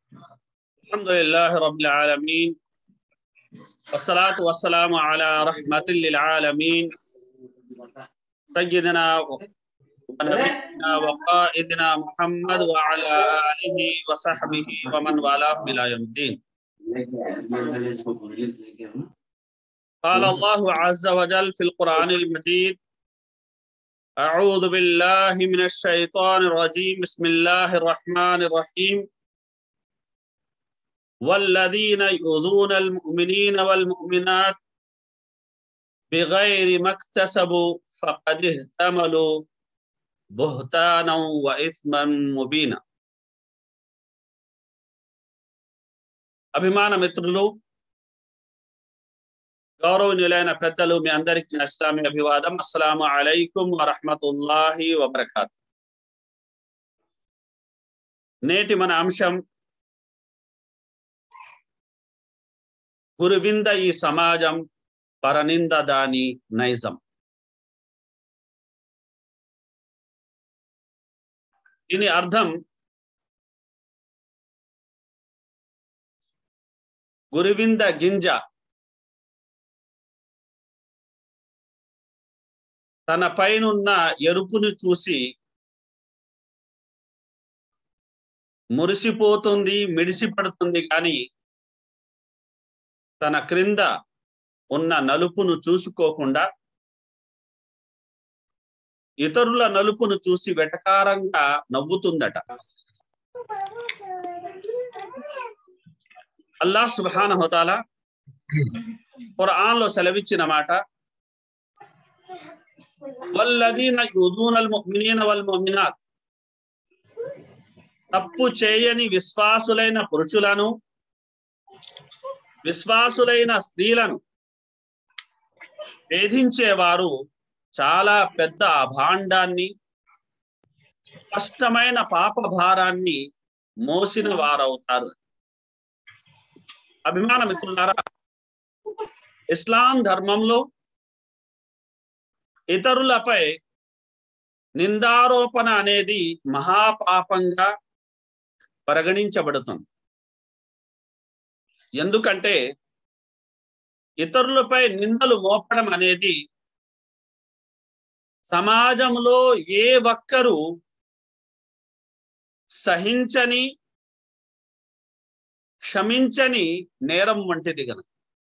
الحمد لله رب العالمين والصلاة والسلام على رحمة للعالمين سيدنا ونبينا وقائدنا محمد وعلى آله وصحبه ومن والاه إلى يوم الدين قال الله عز وجل في القرآن المجيد أعوذ بالله من الشيطان الرجيم بسم الله الرحمن الرحيم والذين يؤذون المؤمنين والمؤمنات بغير ما اكتسبوا فقد اهتملوا بهتانا وإثما مبينا అభిమాన మిత్రులు గౌరవనీయులైన పెద్దలు మీ అందరికీ నా ఇస్లామీ అభివాదం అస్సలాము అలైకుం వరహమతుల్లాహి వబర్కాత్ నేటి మన అంశం గురువింద ఈ సమాజం పరనింద దాని నైజం దీని అర్థం గురువింద గింజ తన పైనున్న ఎరుపును చూసి మురిసిపోతుంది మిడిసిపడుతుంది కానీ తన క్రింద ఉన్న నలుపును చూసుకోకుండా ఇతరుల నలుపును చూసి వెటకారంగా నవ్వుతుందట అల్లాహ్ సుబాన హోతాల ఖురాన్ లో సెలవిచ్చిన మాట వల్లదీన యుదూనల్ ముమినీన వల్ ముమినాత్ తప్పు చేయని విశ్వాసులైన పురుషులను విశ్వాసులైన స్త్రీలను వేధించేవారు చాలా పెద్ద అభాండాన్ని స్పష్టమైన పాప భారాన్ని మోసిన వారవుతారు అభిమాన మిత్రులారా ఇస్లాం ధర్మంలో ఇతరులపై నిందారోపణ అనేది మహాపాపంగా పరిగణించబడుతుంది ఎందుకంటే ఇతరులపై నిందలు మోపడం అనేది సమాజంలో ఏ ఒక్కరూ సహించని క్షమించని నేరం వంటిది గనక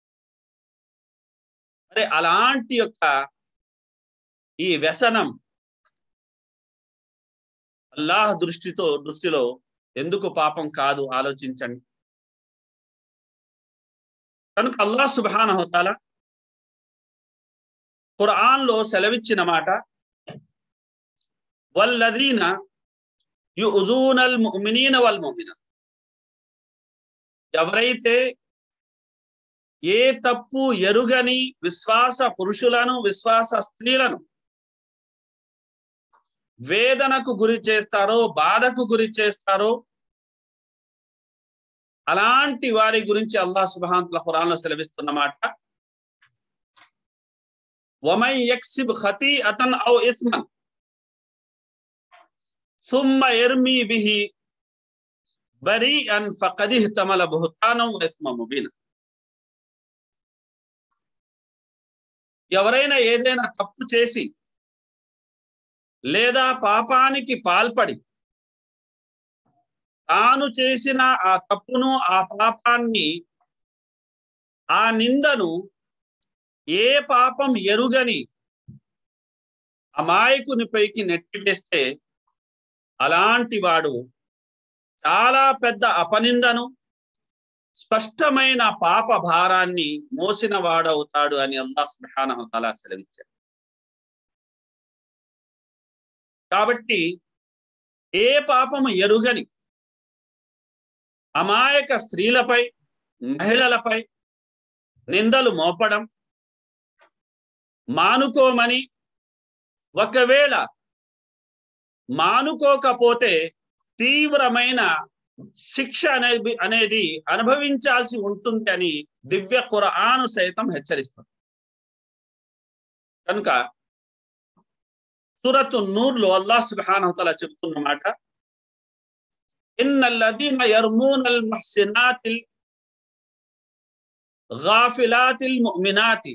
మరి అలాంటి యొక్క ఈ వ్యసనం అల్లాహ్ దృష్టితో దృష్టిలో ఎందుకు పాపం కాదు ఆలోచించండి కనుక అల్లాహ్ సుబాన హోతాల ఖురాన్ లో సెలవిచ్చిన మాట వల్లదీన యుజూనల్ ముమినీన వల్ ముమిన ఎవరైతే ఏ తప్పు ఎరుగని విశ్వాస పురుషులను విశ్వాస స్త్రీలను వేదనకు గురి చేస్తారో బాధకు గురి చేస్తారో అలాంటి వారి గురించి అల్లాహ్ సుబాంతుల ఖురాన్ లో సెలవిస్తున్నమాట వమై యక్సిబ్ ఖతీ అతన్ ఔ ఇస్మన్ ثم يرمي به بريئا فقد احتمل بهتانا واثما مبينا ఎవరైనా ఏదైనా తప్పు చేసి లేదా పాపానికి పాల్పడి తాను చేసిన ఆ తప్పును ఆ పాపాన్ని ఆ నిందను ఏ పాపం ఎరుగని అమాయకుని పైకి నెట్టివేస్తే అలాంటి వాడు చాలా పెద్ద అపనిందను స్పష్టమైన పాప భారాన్ని మోసిన వాడవుతాడు అని అల్లాహ్ సుబ్హానహు తఆలా సెలవిచ్చాడు కాబట్టి ఏ పాపము ఎరుగని అమాయక స్త్రీలపై మహిళలపై నిందలు మోపడం మానుకోమని ఒకవేళ మానుకోకపోతే తీవ్రమైన శిక్ష అనేది అనేది అనుభవించాల్సి ఉంటుంది అని దివ్య ఖురాను సైతం హెచ్చరిస్తుంది కనుక సూరతు నూర్లో అల్లాహ్ సుబ్హానహు తఆలా చెప్తున్న మాట ఇన్నల్లదీన యర్మూనల్ ముహ్సినాతిల్ గాఫిలాతిల్ ముమినాతి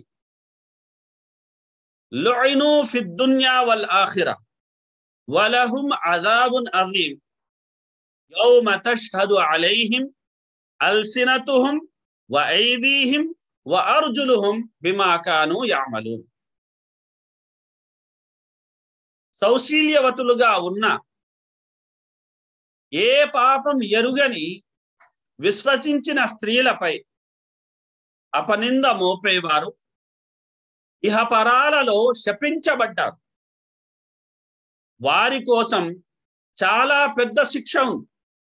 లుఇను ఫిద్ దున్యా వల్ ఆఖిరా వలహుం అజాబున్ అజీమ్ యౌమ తష్హదు అలైహిం అల్సినతుహుం వ ఐదీహిం వ అర్జులుహుం బిమా కాను యామలూన్ సౌశీల్యవతులుగా ఉన్న ఏ పాపం ఎరుగని విశ్వసించిన స్త్రీలపై అపనింద మోపేవారు ఇహపరాలలో శపించబడ్డారు వారి కోసం చాలా పెద్ద శిక్ష ఉంది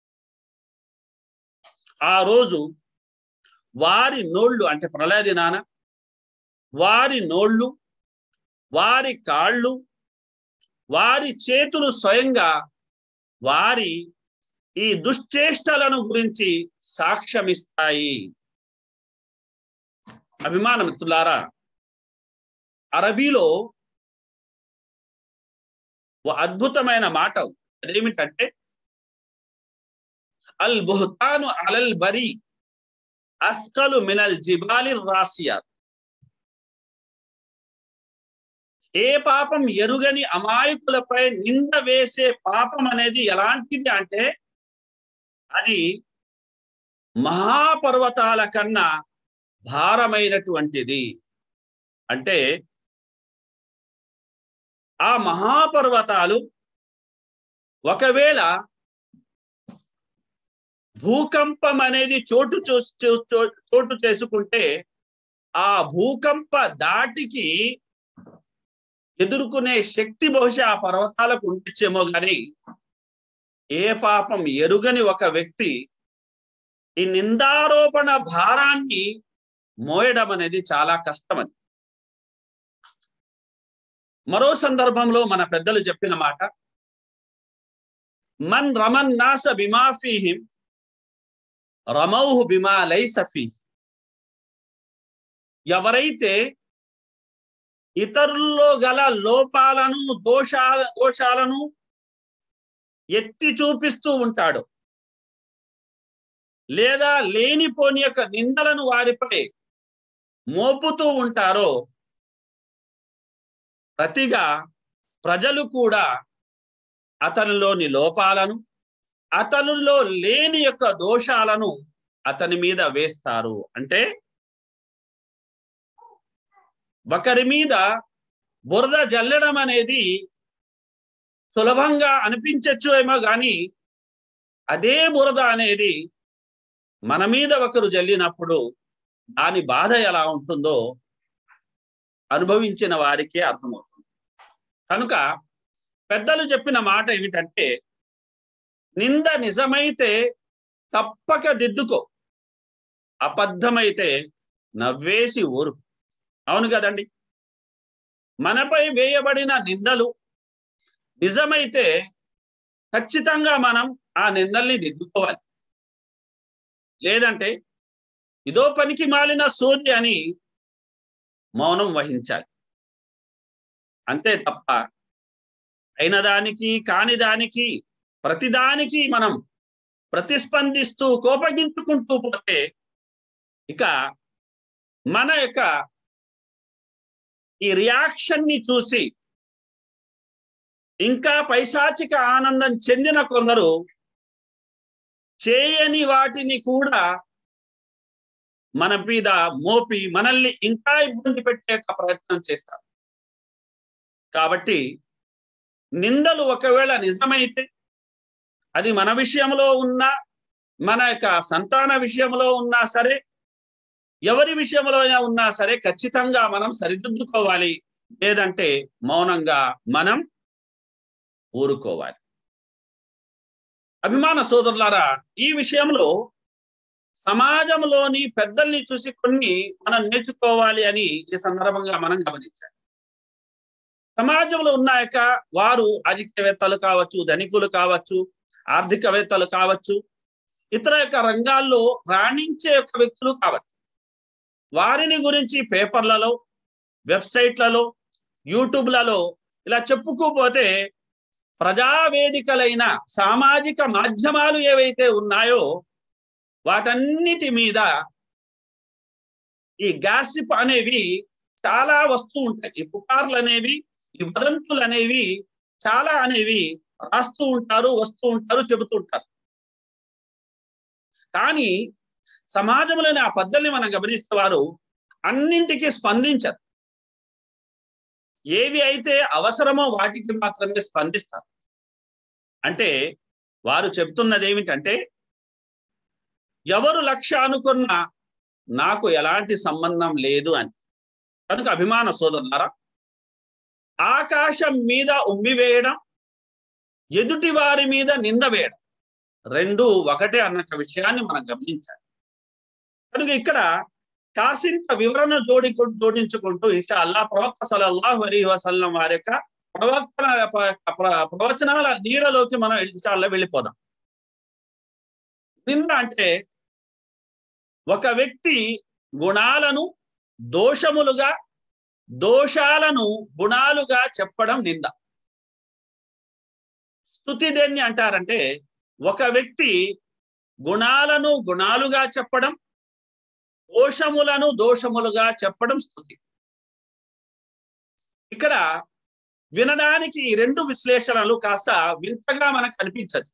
ఆ రోజు వారి నోళ్ళు అంటే ప్రళయ దినాన వారి నోళ్ళు వారి కాళ్ళు వారి చేతులు స్వయంగా వారి ఈ దుశ్చేష్టలను గురించి సాక్ష్యమిస్తాయి అభిమాన మిత్రులారా అరబీలో ఓ అద్భుతమైన మాట ఉంది. అదేమిటంటే అల్ బుహతాను అలల్ బరి అస్కలు మినల్ జిబాలి రాసియాత్ ఏ పాపం ఎరుగని అమాయకులపై నింద వేసే పాపం అనేది ఎలాంటిది అంటే అది మహాపర్వతాల కన్నా భారమైనటువంటిది అంటే ఆ మహాపర్వతాలు ఒకవేళ భూకంపం అనేది చోటు చూ- చూ- చూ- చోటు చేసుకుంటే ఆ భూకంప దాటికి ఎదుర్కొనే శక్తి బహుశా ఆ పర్వతాలకు ఉండొచ్చేమో గాని ఏ పాపం ఎరుగని ఒక వ్యక్తి ఈ నిందారోపణ భారాన్ని మోయడం అనేది చాలా కష్టమని మరో సందర్భంలో మన పెద్దలు చెప్పిన మాట మన్ రమన్ నాస బిమాఫీహిం రమౌహు బిమా లైసఫీ ఎవరైతే ఇతరుల్లో గల లోపాలను దోషాల దోషాలను ఎత్తి చూపిస్తూ ఉంటాడు లేదా లేనిపోని యొక్క నిందలను వారిపై మోపుతూ ఉంటారో ప్రతిగా ప్రజలు కూడా అతనిలోని లోపాలను అతనిలో లేని యొక్క దోషాలను అతని మీద వేస్తారు అంటే ఒకరి మీద బురద జల్లడం అనేది సులభంగా అనిపించచ్చు ఏమో కానీ అదే బురద అనేది మన మీద ఒకరు జల్లినప్పుడు దాని బాధ ఎలా ఉంటుందో అనుభవించిన వారికే అర్థమవుతుంది కనుక పెద్దలు చెప్పిన మాట ఏమిటంటే నింద నిజమైతే తప్పక దిద్దుకో అబద్ధమైతే నవ్వేసి ఊరు అవును కదండి మనపై వేయబడిన నిందలు నిజమైతే ఖచ్చితంగా మనం ఆ నిందల్ని దిద్దుకోవాలి లేదంటే ఇదో పనికి మాలిన సోది అని మౌనం వహించాలి అంతే తప్ప అయిన దానికి కాని దానికి ప్రతిదానికి మనం ప్రతిస్పందిస్తూ కోపగించుకుంటూ పోతే ఇక మన యొక్క ఈ రియాక్షన్ ని చూసి ఇంకా పైశాచిక ఆనందం చెందిన కొందరు చేయని వాటిని కూడా మన మీద మోపి మనల్ని ఇంకా ఇబ్బంది పెట్టే యొక్క ప్రయత్నం చేస్తారు కాబట్టి నిందలు ఒకవేళ నిజమైతే అది మన విషయంలో ఉన్నా మన యొక్క సంతాన విషయంలో ఉన్నా సరే ఎవరి విషయంలో అయినా ఉన్నా సరే ఖచ్చితంగా మనం సరిదిద్దుకోవాలి లేదంటే మౌనంగా మనం ఊరుకోవాలి అభిమాన సోదరులారా ఈ విషయంలో సమాజంలోని పెద్దల్ని చూసి కొన్ని మనం నేర్చుకోవాలి అని ఈ సందర్భంగా మనం గమనించాలి సమాజంలో ఉన్నాక వారు రాజకీయవేత్తలు కావచ్చు ధనికులు కావచ్చు ఆర్థికవేత్తలు కావచ్చు ఇతర యొక్క రంగాల్లో రాణించే యొక్క వ్యక్తులు కావచ్చు వారిని గురించి పేపర్లలో వెబ్సైట్లలో యూట్యూబ్లలో ఇలా చెప్పుకోపోతే ప్రజావేదికలైన సామాజిక మాధ్యమాలు ఏవైతే ఉన్నాయో వాటన్నిటి మీద ఈ గ్యాసిప్ అనేవి చాలా వస్తూ ఉంటాయి ఈ పుకార్లు అనేవి ఈ వదంతులు అనేవి చాలా అనేవి రాస్తూ ఉంటారు వస్తూ ఉంటారు చెబుతూ ఉంటారు కానీ సమాజంలోని ఆ పద్ధతిని మనం గమనిస్తే వారు అన్నింటికి స్పందించరు ఏవి అయితే అవసరమో వాటికి మాత్రమే స్పందిస్తారు అంటే వారు చెబుతున్నది ఏమిటంటే ఎవరు లక్ష్య అనుకున్నా నాకు ఎలాంటి సంబంధం లేదు అని కనుక అభిమాన సోదరులారా ఆకాశం మీద ఉమ్మి వేయడం ఎదుటి వారి మీద నింద వేయడం రెండు ఒకటే అన్న విషయాన్ని మనం గమనించాలి కనుక ఇక్కడ కాసింత వివరణ జోడి జోడించుకుంటూ ఇషా అల్లా ప్రవక్త సలల్లాహు అలీ వసల్లం వారి యొక్క ప్రవక్తన ప్రవచనాల నీడలోకి మనం ఇన్షాల్లో వెళ్ళిపోదాం నింద అంటే ఒక వ్యక్తి గుణాలను దోషములుగా దోషాలను గుణాలుగా చెప్పడం నింద స్థుతి దేన్ని అంటారంటే ఒక వ్యక్తి గుణాలను గుణాలుగా చెప్పడం దోషములను దోషములుగా చెప్పడం స్థుతి ఇక్కడ వినడానికి ఈ రెండు విశ్లేషణలు కాస్త వింతగా మనకు అనిపించదు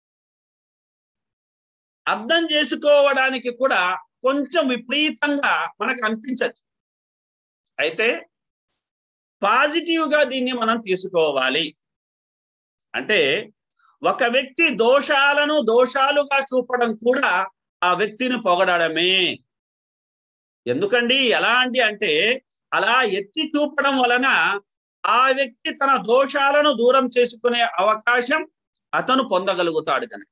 అర్థం చేసుకోవడానికి కూడా కొంచెం విపరీతంగా మనకు అనిపించచ్చు అయితే పాజిటివ్ గా దీన్ని మనం తీసుకోవాలి అంటే ఒక వ్యక్తి దోషాలను దోషాలుగా చూపడం కూడా ఆ వ్యక్తిని పొగడమే ఎందుకండి ఎలాంటి అంటే అలా ఎత్తి చూపడం వలన ఆ వ్యక్తి తన దోషాలను దూరం చేసుకునే అవకాశం అతను పొందగలుగుతాడు కనుక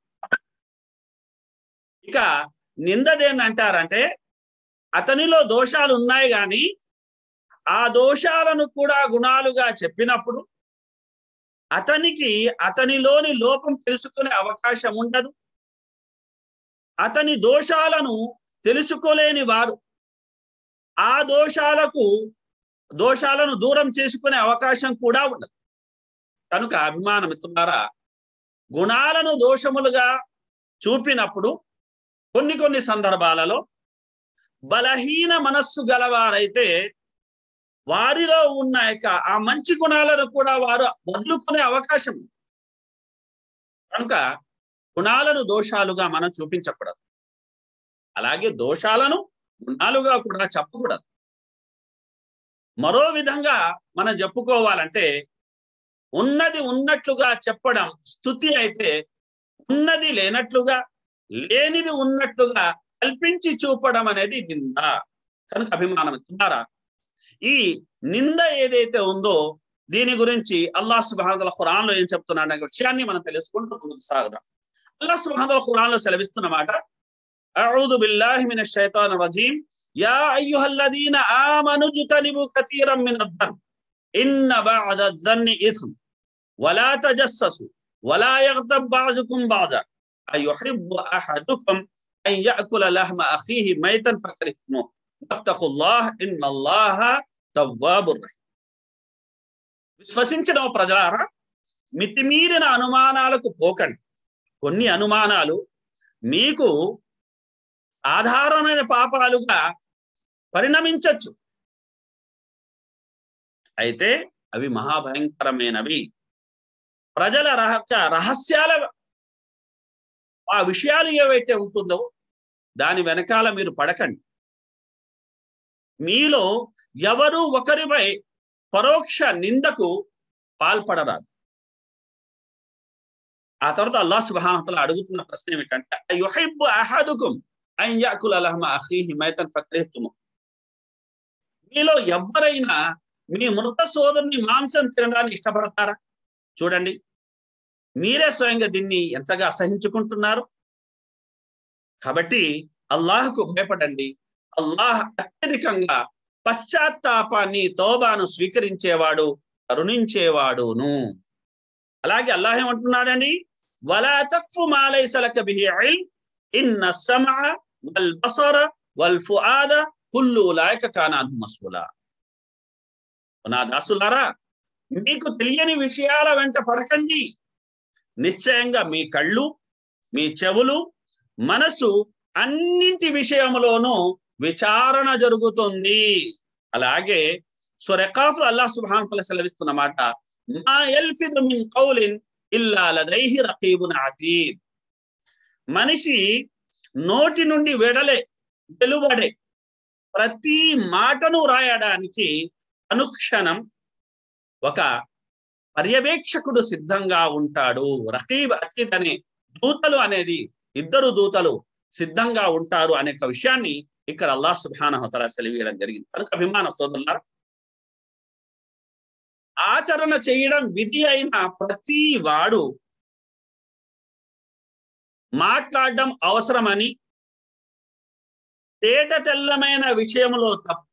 ఇక నిందదేని అంటారంటే అతనిలో దోషాలు ఉన్నాయి కానీ ఆ దోషాలను కూడా గుణాలుగా చెప్పినప్పుడు అతనికి అతనిలోని లోపం తెలుసుకునే అవకాశం ఉండదు అతని దోషాలను తెలుసుకోలేని వారు ఆ దోషాలకు దోషాలను దూరం చేసుకునే అవకాశం కూడా ఉండదు కనుక అభిమాన మిత్రులారా గుణాలను దోషములుగా చూపినప్పుడు కొన్ని కొన్ని సందర్భాలలో బలహీన మనస్సు గలవారైతే వారిలో ఉన్న యొక్క ఆ మంచి గుణాలను కూడా వారు వదులుకునే అవకాశం కనుక గుణాలను దోషాలుగా మనం చూపించకూడదు అలాగే దోషాలను గుణాలుగా కూడా చెప్పకూడదు మరో విధంగా మనం చెప్పుకోవాలంటే ఉన్నది ఉన్నట్లుగా చెప్పడం స్థుతి అయితే ఉన్నది లేనట్లుగా లేనిది ఉన్నట్లుగా కల్పించి చూపడం అనేది నింద కనుక అభిమానం ద్వారా ఈ నింద ఏదైతే ఉందో దీని గురించి అల్లాహ్ సుబాహుల ఖురాన్ లో ఏం చెప్తున్నాడు అనే విషయాన్ని మనం తెలుసుకుంటూ ముందుకు సాగుదాం అల్లాహ్ సుబాహుల ఖురాన్ లో సెలవిస్తున్న మాట أعوذ بالله من الشيطان الرجيم يا أيها الذين آمنوا اجتنبوا كثيرا من الظن إن بعد الظن إثم ولا تجسسوا ولا يغتب بعضكم بعضا أيحب أحدكم أن يأكل لحم أخيه ميتا فكرهتموه واتقوا الله إن الله تواب رحيم విశ్వసించిన ప్రజలారా మితిమీరిన అనుమానాలకు పోకండి కొన్ని అనుమానాలు మీకు సాధారణమైన పాపాలుగా పరిణమించవచ్చు అయితే అవి మహాభయంకరమైనవి ప్రజల రహస్య రహస్యాల ఆ విషయాలు ఏవైతే ఉంటుందో దాని వెనకాల మీరు పడకండి మీలో ఎవరు ఒకరిపై పరోక్ష నిందకు పాల్పడరాదు ఆ తర్వాత అల్లాహ్ సుబ్హానహు అడుగుతున్న ప్రశ్న ఏమిటంటే యుహిబ్బు అహదుకుం అన్ యాకుల లహమ అఖీహి మైతన్ ఫక్రిహ్తుము మీలో ఎవరైనా మీ మృత సోదరుని మాంసం తినడానికి ఇష్టపడతారా చూడండి మీరే స్వయంగా దీన్ని ఎంతగా అసహించుకుంటున్నారు కాబట్టి అల్లాహకు భయపడండి అల్లాహ్ అత్యధికంగా పశ్చాత్తాపాన్ని తోబాను స్వీకరించేవాడు కరుణించేవాడును అలాగే అల్లాహ్ ఏమంటున్నాడండి వలా తక్ఫు మాలైసలక బిహి ఇల్మ్ ఇన్న సమఅ వల్ బసర వల్ ఫుఆద కుల్లు ఉలాయిక కానాను మస్వులా నా దాసులారా మీకు తెలియని విషయాల వెంట పడకండి నిశ్చయంగా మీ కళ్ళు మీ చెవులు మనసు అన్నింటి విషయంలోనూ విచారణ జరుగుతుంది అలాగే సురకాఫ్ అల్లాహ్ సుబ్హాన్ సెలవిస్తున్న మాట మా యల్ఫిదు మిన్ కౌలిన్ ఇల్లా లదైహి రకీబున్ అతీద్ మనిషి నోటి నుండి వెడలే వెలువడే ప్రతి మాటను రాయడానికి అనుక్షణం ఒక పర్యవేక్షకుడు సిద్ధంగా ఉంటాడు రకీబ్ అతీద్ అనే దూతలు అనేది ఇద్దరు దూతలు సిద్ధంగా ఉంటారు అనే ఒక విషయాన్ని ఇక్కడ అల్లాహ్ సుబ్హానహతల సెలవీయడం జరిగింది కనుక విమాన సోదరులారా ఆచరణ చేయడం విధి అయిన ప్రతి వాడు మాట్లాడడం అవసరమని తేట తెల్లమైన విషయంలో తప్ప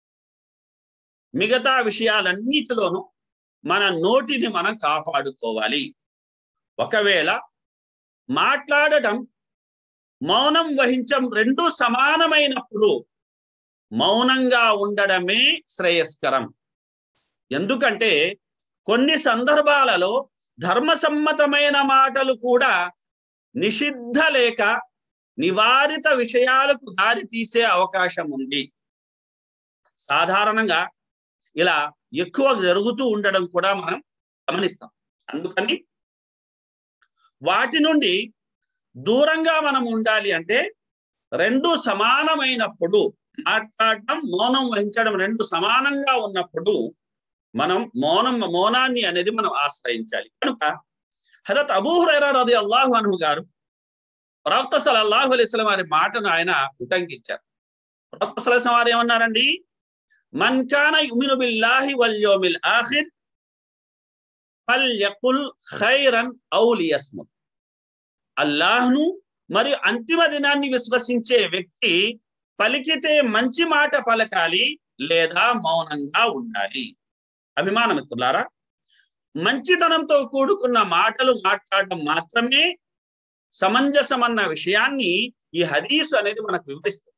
మిగతా విషయాలన్నిటిలోనూ మన నోటిని మనం కాపాడుకోవాలి ఒకవేళ మాట్లాడటం మౌనం వహించం రెండు సమానమైనప్పుడు మౌనంగా ఉండడమే శ్రేయస్కరం ఎందుకంటే కొన్ని సందర్భాలలో ధర్మసమ్మతమైన మాటలు కూడా నిషిద్ధ లేక నివారిత విషయాలకు దారి తీసే అవకాశం ఉంది సాధారణంగా ఇలా ఎక్కువ జరుగుతూ ఉండడం కూడా మనం గమనిస్తాం అందుకని వాటి నుండి దూరంగా మనం ఉండాలి అంటే రెండు సమానమైనప్పుడు మాట్లాడటం మౌనం వహించడం రెండు సమానంగా ఉన్నప్పుడు మనం మౌనం మౌనాన్ని అనేది మనం ఆశ్రయించాలి కనుక హరత్ అబూహురైరా రది అల్లాహు అను గారు ప్రవక్త సలల్లాహు అలైస్లం వారి మాటను ఆయన ఉటంకించారు ప్రవక్త సలహం వారు ఏమన్నారండి మన్ కాన యుమిను బిల్లాహి వల్ యోమిల్ ఆఖిర్ ఫల్ యకుల్ ఖైరన్ ఔ లియస్ముత్ అల్లాహ్ను మరియు అంతిమ దినాన్ని విశ్వసించే వ్యక్తి పలికితే మంచి మాట పలకాలి లేదా మౌనంగా ఉండాలి అభిమానమిత్రులారా మంచితనంతో కూడుకున్న మాటలు మాట్లాడడం మాత్రమే సమంజసమన్న విషయాన్ని ఈ హదీసు అనేది మనకు వివరిస్తుంది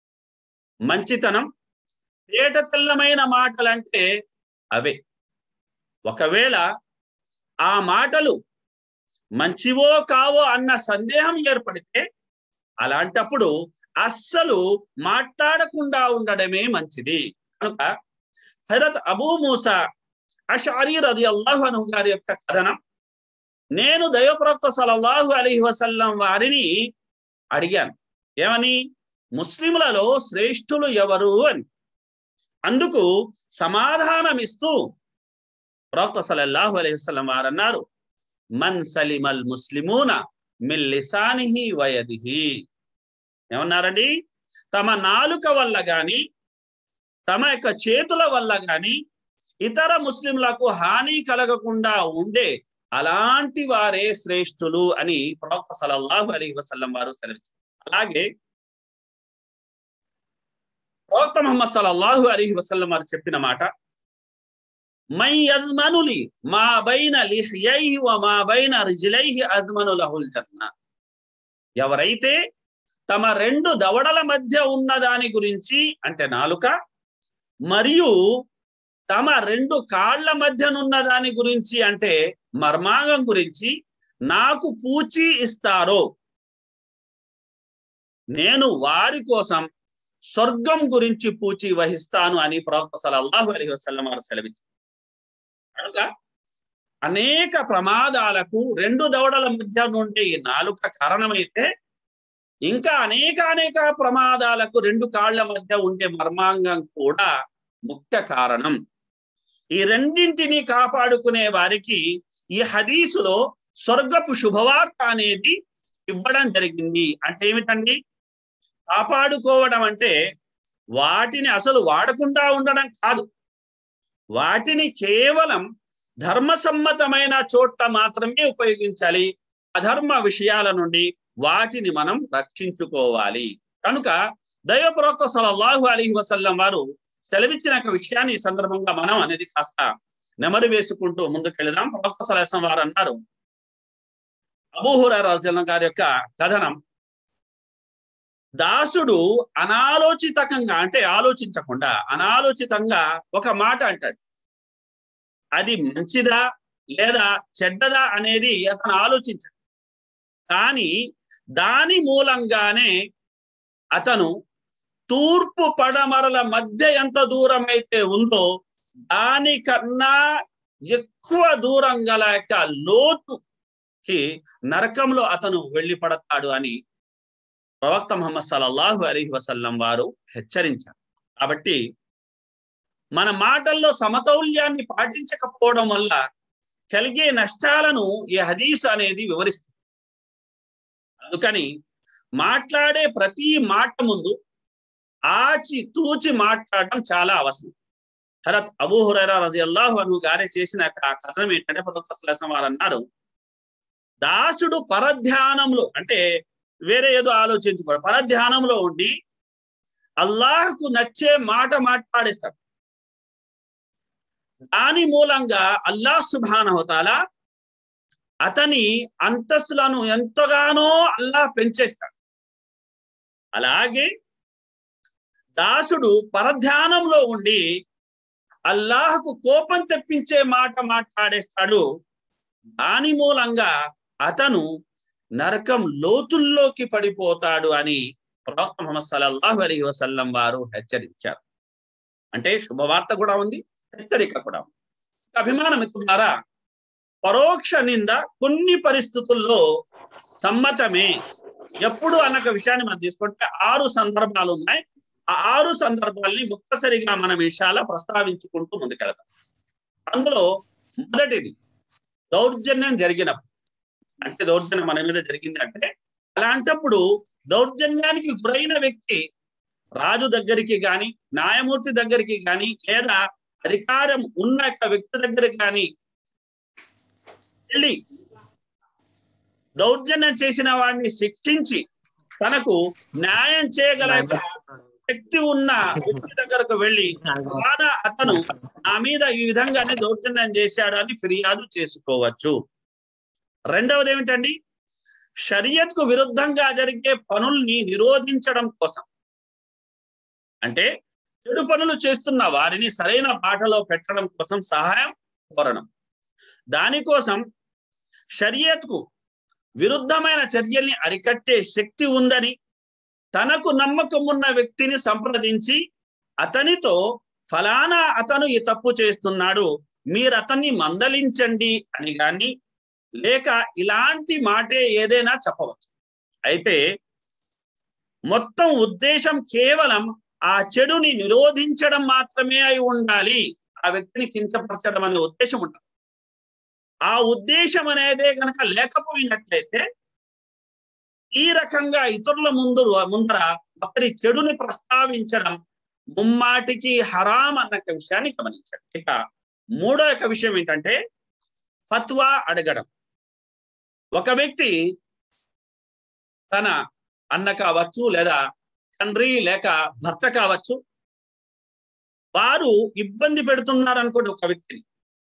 మంచితనం తేట తెల్లమైన మాటలంటే అవే ఒకవేళ ఆ మాటలు మంచివో కావో అన్న సందేహం ఏర్పడితే అలాంటప్పుడు అస్సలు మాట్లాడకుండా ఉండడమే మంచిది కనుక హజరత్ అబూ మూసా అషారీ రది అల్లాహు గారి యొక్క కథనం నేను దైవప్రవక్త సలల్లాహు అలైహి వసల్లం వారిని అడిగాను ఏమని ముస్లింలలో శ్రేష్ఠులు ఎవరు అని అందుకు సమాధానమిస్తూ ప్రవక్త సలల్లాహు అలైహి వసల్లం వారు అన్నారు మన్ సలిమల్ ముస్లిమూన మిల్లిసానిహి వయదిహి ఏమన్నారండి తమ నాలుక వల్ల గాని తమ యొక్క చేతుల వల్ల గాని ఇతర ముస్లింలకు హాని కలగకుండా ఉండే అలాంటి వారే శ్రేష్ఠులు అని ప్రవక్త సలల్లాహు అలీ వసల్లం వారు సెలవించారు అలాగే ప్రవక్త మహమ్మద్ సలల్లాహు అలీ వసల్లం వారు చెప్పిన మాట మై అద్మనులి మా బైన లిహ్యైహి వ మా బైన రిజిలైహి అద్మను లహుల్ జన్న ఎవరైతే తమ రెండు దవడల మధ్య ఉన్న దాని గురించి అంటే నాలుక మరియు తమ రెండు కాళ్ల మధ్యనున్న దాని గురించి అంటే మర్మాంగం గురించి నాకు పూచి ఇస్తారో నేను వారి కోసం స్వర్గం గురించి పూచి వహిస్తాను అని ప్రవక్త సలల్లాహు అలీ వసల్లం వారు సెలవించారు కనుక అనేక ప్రమాదాలకు రెండు దవడల మధ్య నుండి ఈ నాలుక కారణమైతే ఇంకా అనేక అనేక ప్రమాదాలకు రెండు కాళ్ల మధ్య ఉండే మర్మాంగం కూడా ముఖ్య కారణం ఈ రెండింటిని కాపాడుకునే వారికి ఈ హదీసులో స్వర్గపు శుభవార్త అనేది ఇవ్వడం జరిగింది అంటే ఏమిటండి కాపాడుకోవడం అంటే వాటిని అసలు వాడకుండా ఉండడం కాదు వాటిని కేవలం ధర్మసమ్మతమైన చోట్ల మాత్రమే ఉపయోగించాలి అధర్మ విషయాల నుండి వాటిని మనం రక్షించుకోవాలి కనుక దైవ ప్రవక్త సలల్లాహు అలీ వసల్లం వారు సెలవిచ్చిన ఒక విషయాన్ని ఈ సందర్భంగా మనం అనేది కాస్త నెమరు వేసుకుంటూ ముందుకెళ్దాం ప్రవక్త సలహం వారు అన్నారు అబూహుర రాజుల గారి యొక్క కథనం దాసుడు అనాలోచితంగా అంటే ఆలోచించకుండా అనాలోచితంగా ఒక మాట అంటాడు అది మంచిదా లేదా చెడ్డదా అనేది అతను ఆలోచించాడు కానీ దాని మూలంగానే అతను తూర్పు పడమరల మధ్య ఎంత దూరం అయితే ఉందో దానికన్నా ఎక్కువ దూరం గల యొక్క లోతుకి నరకంలో అతను వెళ్ళి పడతాడు అని ప్రవక్త ముహమ్మద్ సల్లల్లాహు అలైహి వసల్లం వారు హెచ్చరించారు కాబట్టి మన మాటల్లో సమతౌల్యాన్ని పాటించకపోవడం వల్ల కలిగే నష్టాలను ఈ హదీస్ అనేది వివరిస్తుంది అందుకని మాట్లాడే ప్రతి మాట ముందు ఆచి తూచి మాట్లాడటం చాలా అవసరం హరత్ అబూ హురైరా రజి అల్లాహు అను గారే చేసిన ఆ కథనం ఏంటంటే ప్రొఫెసర్ వారు అన్నారు దాసుడు పరధ్యానంలో అంటే వేరే ఏదో ఆలోచించుకోడు పరధ్యానంలో ఉండి అల్లాహకు నచ్చే మాట మాట్లాడేస్తాడు దాని మూలంగా అల్లాహ్ సుభానహతాల అతని అంతస్తులను ఎంతగానో అల్లాహ్ పెంచేస్తాడు అలాగే దాసుడు పరధ్యానంలో ఉండి అల్లాహకు కోపం తెప్పించే మాట మాట్లాడేస్తాడు దాని మూలంగా అతను నరకం లోతుల్లోకి పడిపోతాడు అని ప్రవక్త ముహమ్మద్ సల్లల్లాహు అలీ వసల్లం వారు హెచ్చరించారు అంటే శుభవార్త కూడా ఉంది హెచ్చరిక కూడా ఉంది అభిమాన మిత్రులారా పరోక్ష నింద కొన్ని పరిస్థితుల్లో సమ్మతమే ఎప్పుడు అన్న విషయాన్ని మనం తీసుకుంటే ఆరు సందర్భాలు ఉన్నాయి ఆ ఆరు సందర్భాల్ని ముక్తసరిగా మనం విషయాల ప్రస్తావించుకుంటూ ముందుకెళ్తాం అందులో మొదటిది దౌర్జన్యం జరిగినప్పుడు అంటే దౌర్జన్యం మన మీద జరిగింది అంటే అలాంటప్పుడు దౌర్జన్యానికి గురైన వ్యక్తి రాజు దగ్గరికి గాని న్యాయమూర్తి దగ్గరికి గాని లేదా అధికారం ఉన్న యొక్క వ్యక్తి దగ్గరికి కానీ వెళ్ళి దౌర్జన్యం చేసిన వాడిని శిక్షించి తనకు న్యాయం చేయగల శక్తి ఉన్న వ్యక్తి దగ్గరకు వెళ్ళి ఫలానా అతను నా మీద ఈ విధంగానే దౌర్జన్యం చేశాడు అని ఫిర్యాదు చేసుకోవచ్చు రెండవది ఏమిటండి షరియత్ కు విరుద్ధంగా జరిగే పనుల్ని నిరోధించడం కోసం అంటే చెడు పనులు చేస్తున్న వారిని సరైన బాటలో పెట్టడం కోసం సహాయం కోరడం దానికోసం షరియత్ కు విరుద్ధమైన చర్యల్ని అరికట్టే శక్తి ఉందని తనకు నమ్మకం ఉన్న వ్యక్తిని సంప్రదించి అతనితో ఫలానా అతను ఈ తప్పు చేస్తున్నాడు మీరు అతన్ని మందలించండి అని కానీ లేక ఇలాంటి మాటే ఏదైనా చెప్పవచ్చు అయితే మొత్తం ఉద్దేశం కేవలం ఆ చెడుని నిరోధించడం మాత్రమే అయి ఉండాలి ఆ వ్యక్తిని కించపరచడం అనే ఉద్దేశం ఉంటుంది ఆ ఉద్దేశం అనేదే కనుక లేకపోయినట్లయితే ఈ రకంగా ఇతరుల ముందు ముందర ఒకరి చెడుని ప్రస్తావించడం ముమ్మాటికి హరాం అన్న విషయాన్ని గమనించండి ఇక మూడో యొక్క విషయం ఏంటంటే ఫత్వా అడగడం ఒక వ్యక్తి తన అన్న కావచ్చు లేదా తండ్రి లేక భర్త కావచ్చు వారు ఇబ్బంది పెడుతున్నారు అనుకోండి ఒక వ్యక్తిని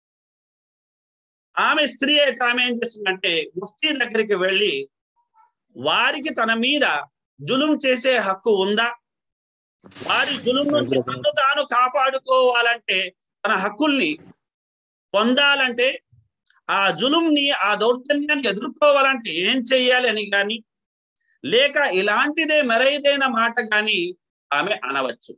ఆమె స్త్రీ అయితే ఆమె ఏం చేస్తుందంటే ముఫ్తీ దగ్గరికి వెళ్ళి వారికి తన మీద జులుం చేసే హక్కు ఉందా వారి జులుం నుంచి తను తాను కాపాడుకోవాలంటే తన హక్కుల్ని పొందాలంటే ఆ జులుంని ఆ దౌర్జన్యాన్ని ఎదుర్కోవాలంటే ఏం చెయ్యాలి అని కానీ లేక ఇలాంటిదే మరైదైన మాట కానీ ఆమె అనవచ్చు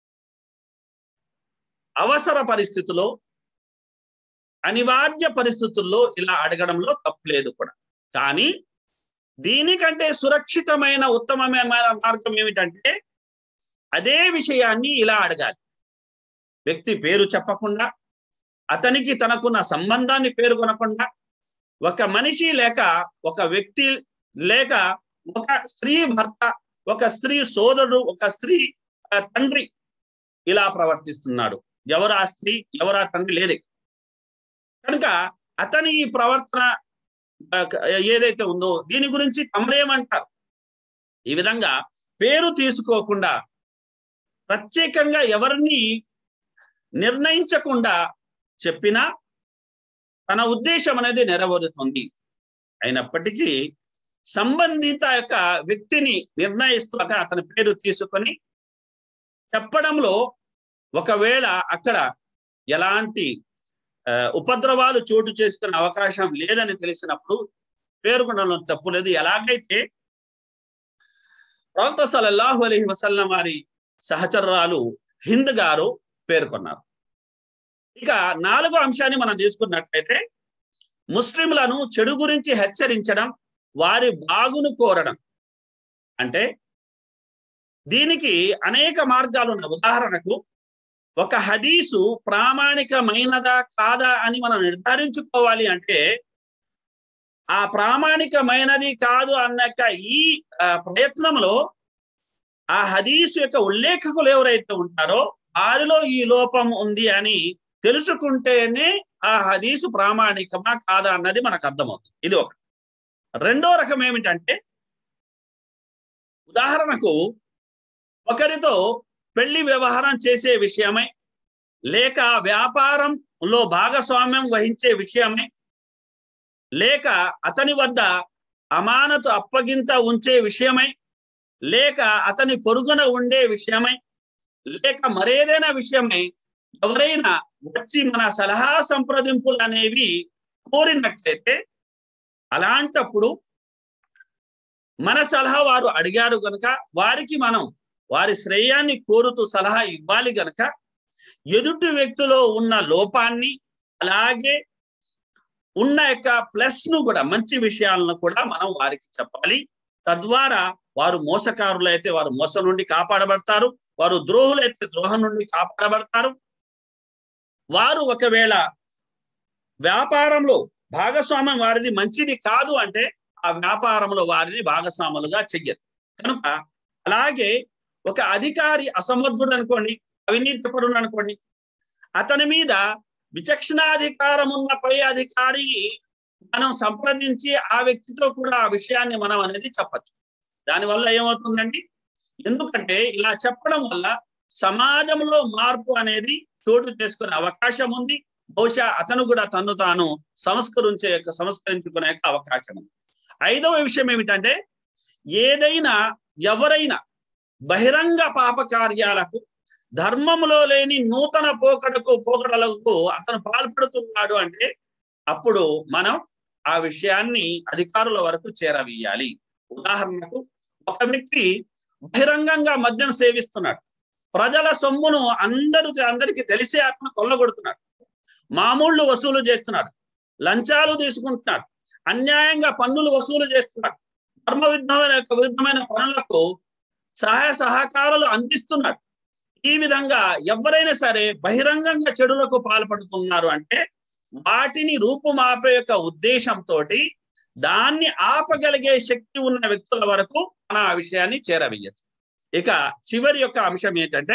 అవసర పరిస్థితిలో అనివార్య పరిస్థితుల్లో ఇలా అడగడంలో తప్పులేదు కూడా కానీ దీనికంటే సురక్షితమైన ఉత్తమమైన మార్గం ఏమిటంటే అదే విషయాన్ని ఇలా అడగాలి వ్యక్తి పేరు చెప్పకుండా అతనికి తనకున్న సంబంధాన్ని పేర్కొనకుండా ఒక మనిషి లేక ఒక వ్యక్తి లేక ఒక స్త్రీ భర్త ఒక స్త్రీ సోదరుడు ఒక స్త్రీ తండ్రి ఇలా ప్రవర్తిస్తున్నాడు ఎవరు ఆ స్త్రీ ఎవరు ఆ తండ్రి లేదు కనుక అతని ఈ ప్రవర్తన ఏదైతే ఉందో దీని గురించి తమరేమంటారు ఈ విధంగా పేరు తీసుకోకుండా ప్రత్యేకంగా ఎవరిని నిర్ణయించకుండా చెప్పినా తన ఉద్దేశం అనేది నెరవేరుతుంది అయినప్పటికీ సంబంధిత యొక్క వ్యక్తిని నిర్ణయిస్తూ అతని పేరు తీసుకొని చెప్పడంలో ఒకవేళ అక్కడ ఎలాంటి ఆ, ఉపద్రవాలు చోటు చేసుకునే అవకాశం లేదని తెలిసినప్పుడు పేర్కొనడంలో తప్పు లేదు ఎలాగైతే ప్రవక్త సల్లల్లాహు అలైహి వసల్లం వారి సహచరురాలు హింద్ గారు పేర్కొన్నారు ఇక నాలుగో అంశాన్ని మనం తీసుకున్నట్లయితే ముస్లింలను చెడు గురించి హెచ్చరించడం వారి బాగును కోరడం అంటే దీనికి అనేక మార్గాలు ఉన్నాయి ఉదాహరణకు ఒక హదీసు ప్రామాణికమైనదా కాదా అని మనం నిర్ధారించుకోవాలి అంటే ఆ ప్రామాణికమైనది కాదు అన్నాక ఈ ఆ, ప్రయత్నంలో ఆ హదీసు యొక్క ఉల్లేఖకులు ఎవరైతే ఉంటారో వారిలో ఈ లోపం ఉంది అని తెలుసుకుంటేనే ఆ హదీసు ప్రామాణికమా కాదా అన్నది మనకు అర్థమవుతుంది ఇది ఒక రెండో రకం ఏమిటంటే ఉదాహరణకు ఒకరితో పెళ్లి వ్యవహారం చేసే విషయమై లేక వ్యాపారంలో భాగస్వామ్యం వహించే విషయమై లేక అతని వద్ద అమానతు అప్పగింత ఉంచే విషయమై లేక అతని పొరుగున ఉండే విషయమై లేక మరేదైనా విషయమై ఎవరైనా వచ్చి మన సలహా సంప్రదింపులు అనేవి కోరినట్లయితే అలాంటప్పుడు మన సలహా వారు అడిగారు గనుక వారికి మనం వారి శ్రేయాన్ని కోరుతూ సలహా ఇవ్వాలి గనుక ఎదుటి వ్యక్తిలో ఉన్న లోపాన్ని అలాగే ఉన్న యొక్క ప్లస్ ను కూడా మంచి విషయాలను కూడా మనం వారికి చెప్పాలి తద్వారా వారు మోసకారులైతే వారు మోసం నుండి కాపాడబడతారు వారు ద్రోహులైతే ద్రోహం నుండి కాపాడబడతారు వారు ఒకవేళ వ్యాపారంలో భాగస్వామ్యం వారిది మంచిది కాదు అంటే ఆ వ్యాపారంలో వారిని భాగస్వాములుగా చెయ్యరు కనుక అలాగే ఒక అధికారి అసమర్థుడు అనుకోండి అవినీతి పరుడు అనుకోండి అతని మీద విచక్షణాధికారం ఉన్న పై అధికారి మనం సంప్రదించి ఆ వ్యక్తితో కూడా ఆ విషయాన్ని మనం అనేది చెప్పచ్చు దానివల్ల ఏమవుతుందండి ఎందుకంటే ఇలా చెప్పడం వల్ల సమాజంలో మార్పు అనేది చోటు చేసుకునే అవకాశం ఉంది బహుశా అతను కూడా తను తాను సంస్కరించే యొక్క సంస్కరించుకునే యొక్క అవకాశం ఉంది ఐదవ విషయం ఏమిటంటే ఏదైనా ఎవరైనా బహిరంగ పాప కార్యాలకు ధర్మంలో లేని నూతన పోకడకు పోకడలకు అతను పాల్పడుతున్నాడు అంటే అప్పుడు మనం ఆ విషయాన్ని అధికారుల వరకు చేరవేయాలి ఉదాహరణకు ఒక వ్యక్తి బహిరంగంగా మద్యం సేవిస్తున్నాడు ప్రజల సొమ్మును అందరూ అందరికీ తెలిసే అతను కొల్లగొడుతున్నాడు మామూళ్ళు వసూలు చేస్తున్నాడు లంచాలు తీసుకుంటున్నాడు అన్యాయంగా పన్నులు వసూలు చేస్తున్నాడు ధర్మ విరుద్ధమైన విరుద్ధమైన పనులకు సహాయ సహకారాలు అందిస్తున్నాడు ఈ విధంగా ఎవరైనా సరే బహిరంగంగా చెడులకు పాల్పడుతున్నారు అంటే వాటిని రూపుమాపే యొక్క ఉద్దేశంతో దాన్ని ఆపగలిగే శక్తి ఉన్న వ్యక్తుల వరకు మన ఆ విషయాన్ని చేరవేయచ్చు ఇక చివరి యొక్క అంశం ఏంటంటే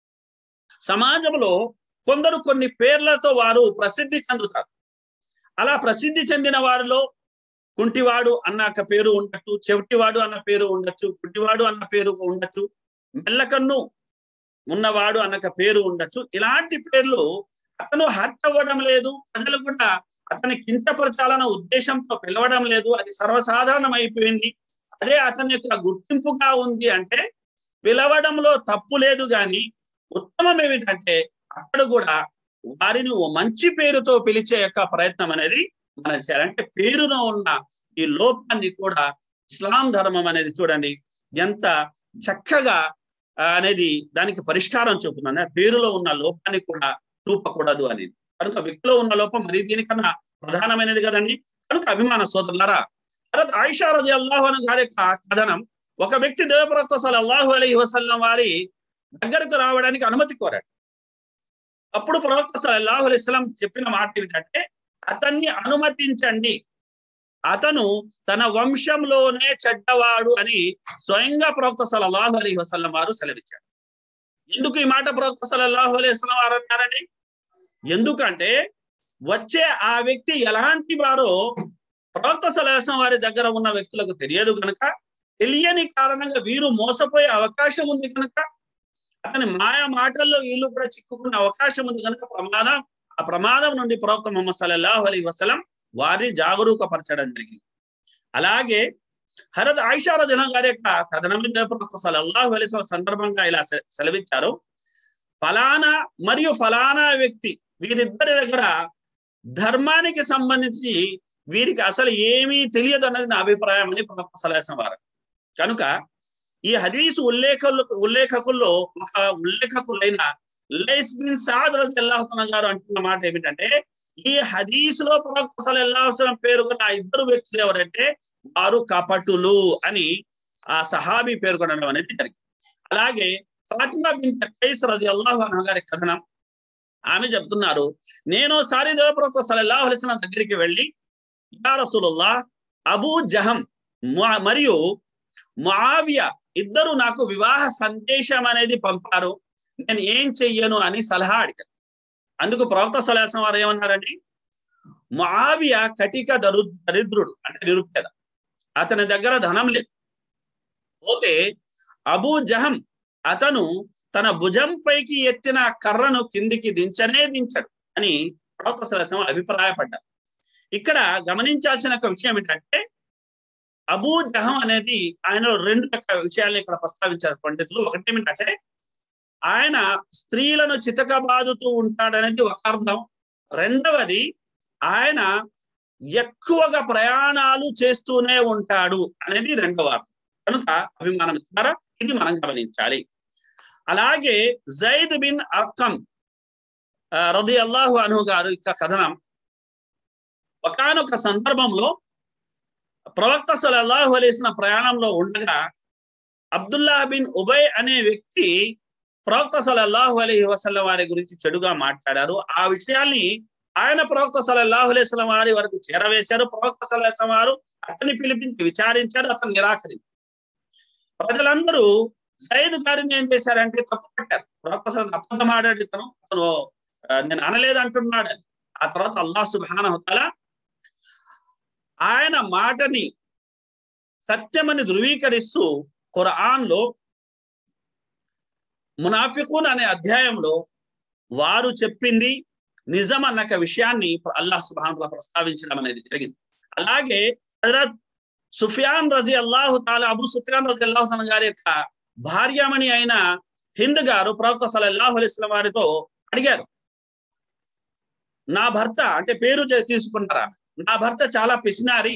సమాజంలో కొందరు కొన్ని పేర్లతో వారు ప్రసిద్ధి చెందుతారు అలా ప్రసిద్ధి చెందిన వారిలో కుంటివాడు అన్న ఒక పేరు ఉండొచ్చు చెవిటివాడు అన్న పేరు ఉండొచ్చు కుంటివాడు అన్న పేరు ఉండొచ్చు మెల్లకన్ను ఉన్నవాడు అన్న ఒక పేరు ఉండొచ్చు ఇలాంటి పేర్లు అతను హర్ట్ అవ్వడం లేదు ప్రజలు కూడా అతని కించపరచాలన్న ఉద్దేశంతో పిలవడం లేదు అది సర్వసాధారణం అయిపోయింది అదే అతని యొక్క గుర్తింపుగా ఉంది అంటే పిలవడంలో తప్పు లేదు కానీ ఉత్తమం ఏమిటంటే అక్కడ కూడా వారిని ఓ మంచి పేరుతో పిలిచే యొక్క ప్రయత్నం అనేది మనం చేయాలి అంటే పేరులో ఉన్న ఈ లోపాన్ని కూడా ఇస్లాం ధర్మం అనేది చూడండి ఎంత చక్కగా ఆ, అనేది దానికి పరిష్కారం చూపుతుంది పేరులో ఉన్న లోపాన్ని కూడా చూపకూడదు అనేది కనుక వ్యక్తిలో ఉన్న లోపం మరి దీనికన్నా ప్రధానమైనది కదండి కనుక అభిమాన సోదరులారా తర్వాత ఆయిషా రజి అల్లాహు గారి యొక్క కథనం ఒక వ్యక్తి దేవప్రవక్త సల్లల్లాహు అలైహి వసల్లం వారి దగ్గరకు రావడానికి అనుమతి కోరాడు అప్పుడు ప్రవక్త సల్లల్లాహు అలైహి వసల్లం చెప్పిన మాట ఏమిటంటే అతన్ని అనుమతించండి అతను తన వంశంలోనే చెడ్డవాడు అని స్వయంగా ప్రవక్త సల్లల్లాహు అలైహి వసల్లం వారు సెలవిచ్చారు ఎందుకు ఈ మాట ప్రవక్త సల్లల్లాహు అలైహి వసల్లం వారు అన్నారండి ఎందుకంటే వచ్చే ఆ వ్యక్తి ఎలాంటి వారో ప్రవక్త సలహసం వారి దగ్గర ఉన్న వ్యక్తులకు తెలియదు కనుక తెలియని కారణంగా వీరు మోసపోయే అవకాశం ఉంది కనుక అతని మాయా మాటల్లో వీళ్ళు కూడా చిక్కుకునే అవకాశం ఉంది కనుక ప్రమాదం ఆ ప్రమాదం నుండి ప్రవక్త ముహమ్మద్ సల్లల్లాహు అలీ వసలం వారిని జాగరూకపరచడం జరిగింది అలాగే హరత్ ఆయిషార దినం గారి యొక్క కథనం ప్రవక్త సల్లల్లాహు అలీ సందర్భంగా ఇలా సె- సెలవిచ్చారు ఫలానా మరియు ఫలానా వ్యక్తి వీరిద్దరి దగ్గర ధర్మానికి సంబంధించి వీరికి అసలు ఏమీ తెలియదు అన్నది నా అభిప్రాయం అని ప్రవక్త సలహా వారు కనుక ఈ హదీసు ఉల్లేఖలు ఉల్లేఖకుల్లో ఒక ఉల్లేఖకులైన లైస్ బిన్ సాద్ రజల్లాహుతున్న గారు అంటున్న మాట ఏమిటంటే ఈ హదీసులో ప్రవక్త సలహా పేర్కొన్న ఆ ఇద్దరు వ్యక్తులు ఎవరంటే వారు కపటులు అని ఆ సహాబీ పేర్కొనడం అనేది జరిగింది అలాగే ఫాతిమా బిన్ కైస్ రజి అల్లాహు అన్న గారి కథనం ఆమె చెప్తున్నారు నేను సారి దేవప్రవక్త సలల్లాహు అలైస్లం దగ్గరికి వెళ్ళి యా రసూలుల్లా అబూ జహం ము- మరియు ముఆవియా ఇద్దరు నాకు వివాహ సందేశం అనేది పంపారు నేను ఏం చెయ్యను అని సలహా అడిగాను అందుకు ప్రవక్త సలహా వారు ఏమన్నారండి ముఆవియా కటిక దరు దరిద్రుడు అంటే నిరుపేద అతని దగ్గర ధనం లేదు పోతే అబూ జహం అతను తన భుజం పైకి ఎత్తిన కర్రను కిందికి దించనే దించడు అని ప్రవక్త సలహా అభిప్రాయపడ్డారు ఇక్కడ గమనించాల్సిన ఒక విషయం ఏంటంటే అబూ జహం అనేది ఆయన రెండు రకాల విషయాలను ఇక్కడ ప్రస్తావించారు పండితులు ఒకటి ఏమిటంటే ఆయన స్త్రీలను చితకబాదుతూ ఉంటాడనేది ఒక అర్థం రెండవది ఆయన ఎక్కువగా ప్రయాణాలు చేస్తూనే ఉంటాడు అనేది రెండవ అర్థం కనుక అభిమానం ద్వారా ఇది మనం గమనించాలి అలాగే జైద్ బిన్ అర్కం రది అల్లాహు అను గారు యొక్క కథనం ఒకనొక సందర్భంలో ప్రవక్త సలల్లాహు అలీసిన ప్రయాణంలో ఉండగా అబ్దుల్లా బిన్ ఉబయ్ అనే వ్యక్తి ప్రవక్త సలల్లాహు అలీ వసల్లం వారి గురించి చెడుగా మాట్లాడారు ఆ విషయాల్ని ఆయన ప్రవక్త సలల్లాహు అలైస్లం వారి వరకు చేరవేశారు ప్రవక్త సలహం వారు అతన్ని పిలిపించి విచారించారు అతను నిరాకరించారు ప్రజలందరూ సైద్ గారిని ఏం చేశారంటే తప్పు పట్టారు ప్రవక్త సలం అబద్ధం ఆడాడు ఇతను అతను ఆ, నేను అనలేదు అంటున్నాడు అని. ఆ తర్వాత అల్లా సుబానహతల ఆయన మాటని సత్యమని ధృవీకరిస్తూ ఖురాన్ లో మునాఫికున్ అనే అధ్యాయంలో వారు చెప్పింది నిజం అన్న ఒక విషయాన్ని అల్లాహ్ సుబాన్ ప్రస్తావించడం అనేది జరిగింది అలాగే హజరత్ సుఫియాన్ రజి అల్లాహు తాలా అబు సుఫియాన్ రజి అల్లాహు గారి యొక్క భార్యమణి అయిన హింద్ గారు ప్రవక్త సలల్లాహు అలైస్లం వారితో అడిగారు నా భర్త అంటే పేరు చే- తీసుకుంటారా నా భర్త చాలా పిసినారి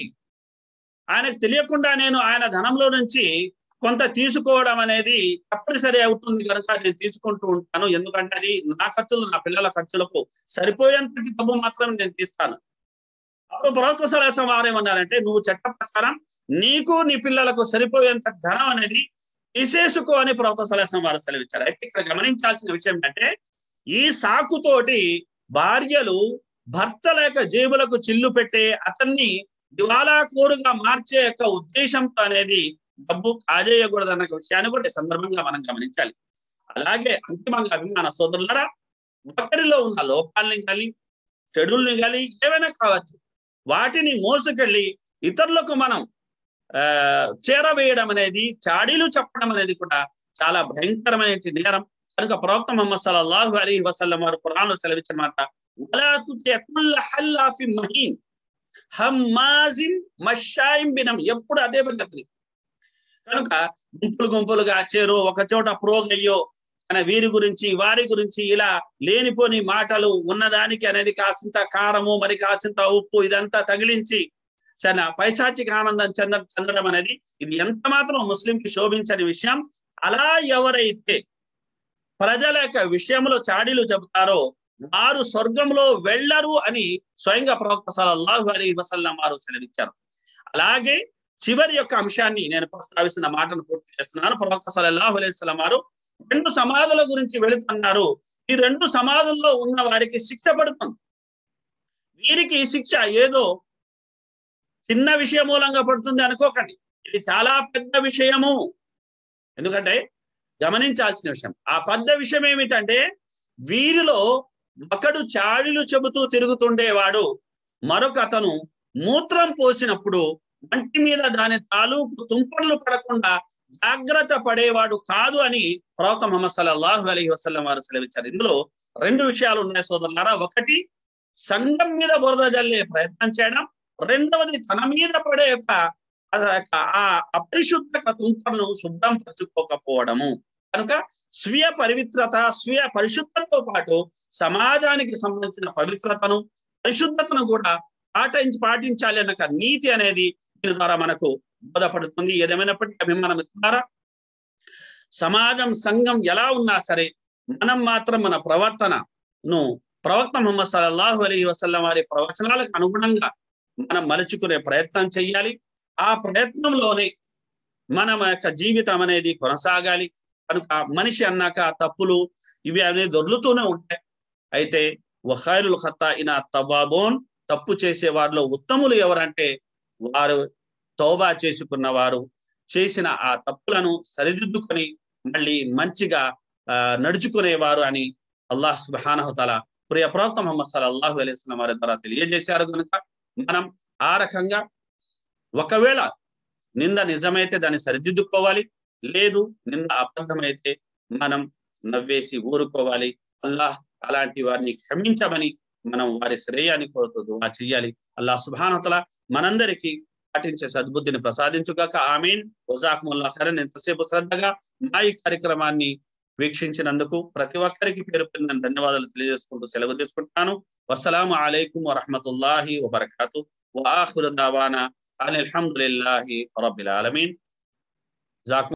ఆయనకు తెలియకుండా నేను ఆయన ధనంలో నుంచి కొంత తీసుకోవడం అనేది తప్పనిసరి అవుతుంది కనుక నేను తీసుకుంటూ ఉంటాను ఎందుకంటే అది నా ఖర్చులు నా పిల్లల ఖర్చులకు సరిపోయేంతటి డబ్బు మాత్రమే నేను తీస్తాను అప్పుడు ప్రవక్త సలహా వారు ఏమన్నారంటే నువ్వు చట్ట ప్రకారం నీకు నీ పిల్లలకు సరిపోయేంత ధనం అనేది తీసేసుకో అని ప్రవక్త సలహా వారు సెలవిచ్చారు అయితే ఇక్కడ గమనించాల్సిన విషయం ఏంటంటే ఈ సాకుతోటి భార్యలు భర్తల యొక్క జేబులకు చిల్లు పెట్టే అతన్ని దివాలా కోరుగా మార్చే యొక్క ఉద్దేశంతో అనేది డబ్బు కాజేయకూడదు అన్న విషయాన్ని కూడా ఈ సందర్భంగా మనం గమనించాలి అలాగే అంతిమంగా అభిమాన సోదరులరా ఒకరిలో ఉన్న లోపాలని కానీ చెడుల్ని కానీ ఏవైనా కావచ్చు వాటిని మోసుకెళ్ళి ఇతరులకు మనం ఆ చేరవేయడం అనేది చాడీలు చెప్పడం అనేది కూడా చాలా భయంకరమైన నేరం కనుక ప్రవక్త ముహమ్మద్ సల్లల్లాహు అలీ వసల్లం వారు ఖురాన్లో సెలవిచ్చిన మాట వలా తుతి కుల్ల హల్లాఫి మహీన్ హమ్మాజిన్ మషాయిం బినం ఎప్పుడు అదే పద్ధతి కనుక గుంపులు గుంపులుగా చేరు ఒక చోట ప్రోగయ్యో అనే వీరి గురించి వారి గురించి ఇలా లేనిపోని మాటలు ఉన్నదానికి అనేది కాసింత కారము మరి కాసింత ఉప్పు ఇదంతా తగిలించి చాలా పైశాచిక ఆనందం చెంద చెందడం అనేది ఇది ఎంత మాత్రం ముస్లింకి శోభించని విషయం అలా ఎవరైతే ప్రజల యొక్క విషయంలో చాడీలు చెబుతారో వారు స్వర్గంలో వెళ్ళరు అని స్వయంగా ప్రవక్త సల్లల్లాహు అలీ వసల్లం వారు సెలవిచ్చారు అలాగే చివరి యొక్క అంశాన్ని నేను ప్రస్తావిస్తున్న మాటను పూర్తి చేస్తున్నాను ప్రవక్త సల్లల్లాహు అలైహి వసల్లం వారు రెండు సమాధుల గురించి వెళుతున్నారు ఈ రెండు సమాధుల్లో ఉన్న వారికి శిక్ష పడుతుంది వీరికి ఈ శిక్ష ఏదో చిన్న విషయం మూలంగా పడుతుంది అనుకోకండి ఇది చాలా పెద్ద విషయము ఎందుకంటే గమనించాల్సిన విషయం ఆ పెద్ద విషయం ఏమిటంటే వీరిలో ఒకడు చాడులు చెబుతూ తిరుగుతుండేవాడు మరొక అతను మూత్రం పోసినప్పుడు వంటి మీద దాని తాలూకు తుంపర్లు పడకుండా జాగ్రత్త పడేవాడు కాదు అని ప్రవక్త ముహమ్మద్ సల్లల్లాహు అలైహి వసల్లం వారు సెలవిచ్చారు ఇందులో రెండు విషయాలు ఉన్నాయి సోదరులారా ఒకటి సంఘం మీద బురద జల్లే ప్రయత్నం చేయడం రెండవది తన మీద పడే యొక్క ఆ యొక్క ఆ అపరిశుద్ధ తుంపర్ను శుభ్రం పరుచుకోకపోవడము కనుక స్వీయ పవిత్రత స్వీయ పరిశుద్ధంతో పాటు సమాజానికి సంబంధించిన పవిత్రతను పరిశుద్ధతను కూడా పాటించి పాటించాలి అన్న ఒక నీతి అనేది దీని ద్వారా మనకు బోధపడుతుంది ఏదేమైనప్పటికీ అభిమానం ద్వారా సమాజం సంఘం ఎలా ఉన్నా సరే మనం మాత్రం మన ప్రవర్తనను ప్రవక్త ముహమ్మద్ సల్లల్లాహు అలీ వసల్లం వారి ప్రవచనాలకు అనుగుణంగా మనం మలుచుకునే ప్రయత్నం చెయ్యాలి ఆ ప్రయత్నంలోనే మన యొక్క జీవితం అనేది కొనసాగాలి కనుక మనిషి అన్నాక తప్పులు ఇవి అనేది దొర్లుతూనే ఉంటాయి అయితే వఖైరుల్ ఖత్తా ఇన తవాబోన్ తప్పు చేసే వారిలో ఉత్తములు ఎవరంటే వారు తౌబా చేసుకున్న వారు చేసిన ఆ తప్పులను సరిదిద్దుకొని మళ్ళీ మంచిగా ఆ నడుచుకునేవారు అని అల్లాహ్ సుబానహతల ప్రియ ప్రవక్త ముహమ్మద్ సల్లల్లాహు అలైహి వసల్లం వారి ద్వారా తెలియజేశారు కనుక మనం ఆ రకంగా ఒకవేళ నింద నిజమైతే దాన్ని సరిదిద్దుకోవాలి లేదు నింద అబద్ధమైతే మనం నవ్వేసి ఊరుకోవాలి అల్లాహ్ అలాంటి వారిని క్షమించమని మనం వారి శ్రేయాన్ని కోరుతూ దువా చెయ్యాలి అల్లాహ్ సుభానతల మనందరికీ పాటించే సద్బుద్ధిని ప్రసాదించుగాక ఆమీన్ వజాకుముల్లా ఖరన్ ఎంతసేపు శ్రద్ధగా మా ఈ కార్యక్రమాన్ని వీక్షించినందుకు ప్రతి ఒక్కరికి పేరు పేరున ధన్యవాదాలు తెలియజేసుకుంటూ సెలవు తీసుకుంటాను వసలాము అలైకుం వరహమతుల్లాహి వబర్కాతు వాఖిరు దావానా అనిల్ హమ్దులిల్లాహి రబ్బిల్ ఆలమీన్ జాకు